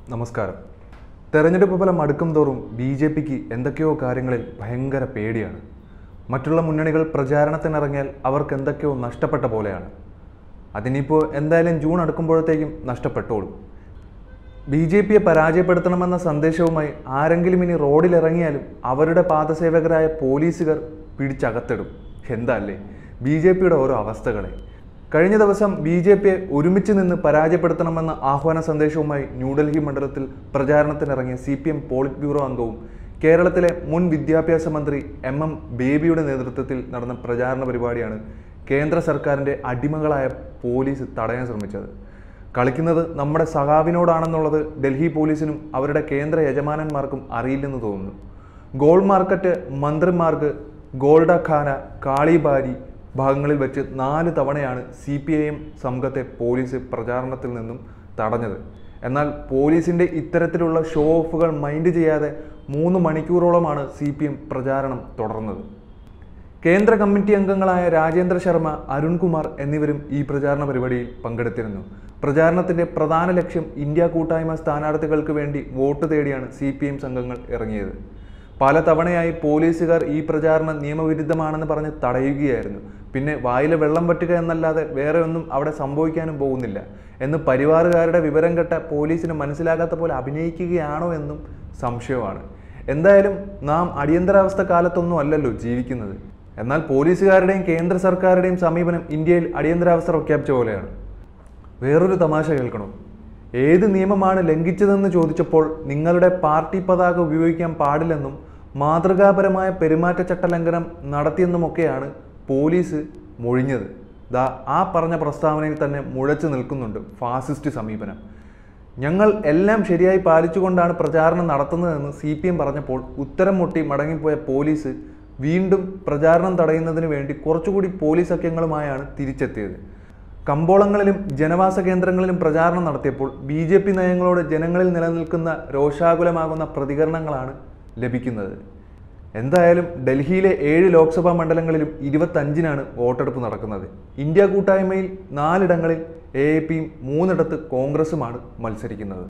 നമസ്കാരം തെരഞ്ഞെടുപ്പ് ഫലം അടുക്കും തോറും ബി ജെ പിക്ക് എന്തൊക്കെയോ കാര്യങ്ങളിൽ ഭയങ്കര പേടിയാണ് മറ്റുള്ള മുന്നണികൾ പ്രചാരണത്തിനിറങ്ങിയാൽ അവർക്ക് എന്തൊക്കെയോ നഷ്ടപ്പെട്ട പോലെയാണ് അതിനിപ്പോൾ എന്തായാലും ജൂൺ അടുക്കുമ്പോഴത്തേക്കും നഷ്ടപ്പെട്ടോളും ബി ജെ പിയെ പരാജയപ്പെടുത്തണമെന്ന സന്ദേശവുമായി ആരെങ്കിലും ഇനി റോഡിലിറങ്ങിയാലും അവരുടെ പാദസേവകരായ പോലീസുകാർ പിടിച്ചകത്തിടും എന്താ അല്ലേ ബി ജെ പിയുടെ ഓരോ അവസ്ഥകളെ കഴിഞ്ഞ ദിവസം ബി ജെ പിയെ ഒരുമിച്ച് നിന്ന് പരാജയപ്പെടുത്തണമെന്ന ആഹ്വാന സന്ദേശവുമായി ന്യൂഡൽഹി മണ്ഡലത്തിൽ പ്രചാരണത്തിനിറങ്ങിയ C P M polit bureau അംഗവും കേരളത്തിലെ മുൻ വിദ്യാഭ്യാസ മന്ത്രി എം എം ബേബിയുടെ നേതൃത്വത്തിൽ നടന്ന പ്രചാരണ പരിപാടിയാണ് കേന്ദ്ര സർക്കാരിൻ്റെ അടിമകളായ പോലീസ് തടയാൻ ശ്രമിച്ചത് കളിക്കുന്നത് നമ്മുടെ സഖാവിനോടാണെന്നുള്ളത് ഡൽഹി പോലീസിനും അവരുടെ കേന്ദ്ര യജമാനന്മാർക്കും അറിയില്ലെന്ന് തോന്നുന്നു ഗോൾ മാർക്കറ്റ് മന്ത്രിമാർക്ക് ഗോൾഡ ഖാന കാളിബാരി ഭാഗങ്ങളിൽ വെച്ച് നാല് തവണയാണ് സി പി ഐ എം സംഘത്തെ പോലീസ് പ്രചാരണത്തിൽ നിന്നും തടഞ്ഞത് എന്നാൽ പോലീസിൻ്റെ ഇത്തരത്തിലുള്ള ഷോ ഓഫുകൾ മൈൻഡ് ചെയ്യാതെ മൂന്ന് മണിക്കൂറോളമാണ് സി പി എം പ്രചാരണം തുടർന്നത് കേന്ദ്ര കമ്മിറ്റി അംഗങ്ങളായ രാജേന്ദ്ര ശർമ്മ അരുൺകുമാർ എന്നിവരും ഈ പ്രചാരണ പരിപാടിയിൽ പങ്കെടുത്തിരുന്നു പ്രചാരണത്തിന്റെ പ്രധാന ലക്ഷ്യം ഇന്ത്യ കൂട്ടായ്മ സ്ഥാനാർത്ഥികൾക്ക് വേണ്ടി വോട്ട് തേടിയാണ് സി പി എം സംഘങ്ങൾ ഇറങ്ങിയത് പല തവണയായി പോലീസുകാർ ഈ പ്രചാരണം നിയമവിരുദ്ധമാണെന്ന് പറഞ്ഞ് തടയുകയായിരുന്നു പിന്നെ വായിലെ വെള്ളം പറ്റുക എന്നല്ലാതെ വേറെ ഒന്നും അവിടെ സംഭവിക്കാനും പോകുന്നില്ല എന്ന് പരിവാറുകാരുടെ വിവരം കെട്ട പോലീസിന് മനസ്സിലാകാത്ത പോലെ അഭിനയിക്കുകയാണോ എന്നും സംശയമാണ് എന്തായാലും നാം അടിയന്തരാവസ്ഥ കാലത്തൊന്നും അല്ലല്ലോ ജീവിക്കുന്നത് എന്നാൽ പോലീസുകാരുടെയും കേന്ദ്ര സർക്കാരുടെയും സമീപനം ഇന്ത്യയിൽ അടിയന്തരാവസ്ഥ പ്രഖ്യാപിച്ച പോലെയാണ് വേറൊരു തമാശ കേൾക്കണം ഏത് നിയമമാണ് ലംഘിച്ചതെന്ന് ചോദിച്ചപ്പോൾ നിങ്ങളുടെ പാർട്ടി പതാക ഉപയോഗിക്കാൻ പാടില്ലെന്നും മാതൃകാപരമായ പെരുമാറ്റച്ചട്ട ലംഘനം നടത്തിയെന്നുമൊക്കെയാണ് പോലീസ് മൊഴിഞ്ഞത് ദാ ആ പറഞ്ഞ പ്രസ്താവനയിൽ തന്നെ മുഴച്ചു നിൽക്കുന്നുണ്ട് ഫാസിസ്റ്റ് സമീപനം ഞങ്ങൾ എല്ലാം ശരിയായി പാലിച്ചുകൊണ്ടാണ് പ്രചാരണം നടത്തുന്നതെന്ന് സി പി എം പറഞ്ഞപ്പോൾ ഉത്തരം മുട്ടി മടങ്ങിപ്പോയ പോലീസ് വീണ്ടും പ്രചാരണം തടയുന്നതിന് വേണ്ടി കുറച്ചുകൂടി പോലീസ് സഖ്യങ്ങളുമായാണ് തിരിച്ചെത്തിയത് കമ്പോളങ്ങളിലും ജനവാസ കേന്ദ്രങ്ങളിലും പ്രചാരണം നടത്തിയപ്പോൾ ബി ജെ പി നയങ്ങളോട് ജനങ്ങളിൽ നിലനിൽക്കുന്ന രോഷാകുലമാകുന്ന പ്രതികരണങ്ങളാണ് ലഭിക്കുന്നത് എന്തായാലും ഡൽഹിയിലെ ഏഴ് ലോക്സഭാ മണ്ഡലങ്ങളിലും ഇരുപത്തഞ്ചിനാണ് വോട്ടെടുപ്പ് നടക്കുന്നത് ഇന്ത്യ കൂട്ടായ്മയിൽ നാലിടങ്ങളിൽ എ എ പിയും മൂന്നിടത്ത് കോൺഗ്രസുമാണ് മത്സരിക്കുന്നത്